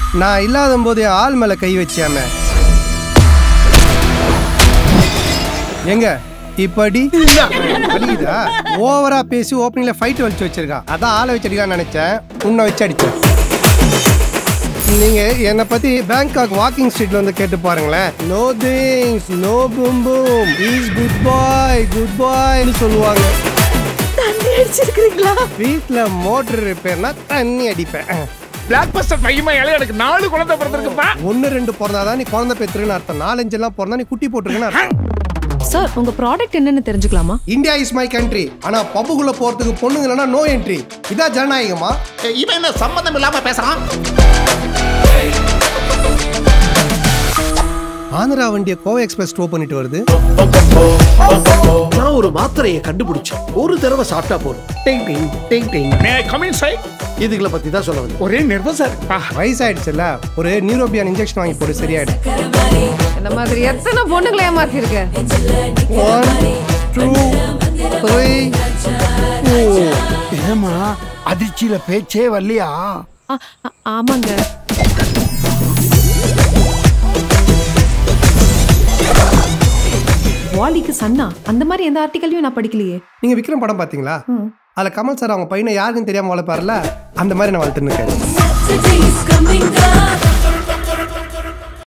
நான் இல்லாத போது ஆள் மேல கை வச்சியாம எங்க இப்படி வலிக்குதா ஓவரா பேசி ஓப்பனிங்ல ஃபைட் வலிச்சு வச்சிருக்கான் அதான் ஆளை வச்சு அடிக்கலாம்னு நினைச்சேன் உன்னை வச்சு அடிச்சேன் நீங்க என்னை பத்தி பேங்காக் வாக்கிங் ஸ்ட்ரீட்ல வந்து கேட்டு பாருங்களேன் no things no boom boom is good boy good பாய்னு சொல்லுவாங்க தண்ணி அடிச்சிருக்கீங்களா வீட்ல மோட்டர் ரிப்பேர்னா தண்ணி அடிப்பேன் பிளாக் பஸ்டர் பையன் எனக்கு நாலு குழந்தை பிறந்திருக்குப்பா ஒன்னு ரெண்டு பிறந்தாதான் நீ குழந்தை பெற்றுன்னு அர்த்தம் நாலஞ்சு எல்லாம் பிறந்தா நீ குட்டி போட்டுருக்குன்னு அர்த்தம் சார் உங்க ப்ராடக்ட் என்னன்னு தெரிஞ்சுக்கலாமா இந்தியா இஸ் மை கண்ட்ரி ஆனா பப்புக்குள்ள போறதுக்கு பொண்ணுங்க இல்லைன்னா நோ என்ட்ரி இதான் ஜனநாயகமா இவன் என்ன சம்பந்தம் இல்லாம பேசுறான் ஆந்திரா வண்டியை கோவா எக்ஸ்பிரஸ் டோ பண்ணிட்டு வருது நான் ஒரு மாத்திரையை கண்டுபிடிச்சேன் ஒரு தடவை சாப்பிட்டா போதும் டிங் டிங் டிங் டிங் மே கமின் சை இதுகளை பத்தி தான் சொல்ல வந்தேன் ஒரே நர்வஸா இருக்குப்பா வயசாயிடுச்சுல்ல ஒரு நியூரோபியான் இன்ஜெக்ஷன் வாங்கி போடு சரியாயிடும் இந்த மாதிரி எத்தனை பொண்ணுங்களை ஏமாத்தி இருக்க ஒன் டூ த்ரீ ஏமா அதிர்ச்சியில பேச்சே வரலையா ஆமாங்க வாலிக்கு சன்னா அந்த மாதிரி எந்த ஆர்டிக்கலையும் நான் படிக்கலையே நீங்க விக்ரம் படம் பாத்தீங்களா அதுல கமல் சார் அவங்க பையனை யாருக்கும் தெரியாம வளர்ப்பாருல அந்த மாதிரி நான் வளர்த்துன்னு இருக்கேன் Saturday's coming up.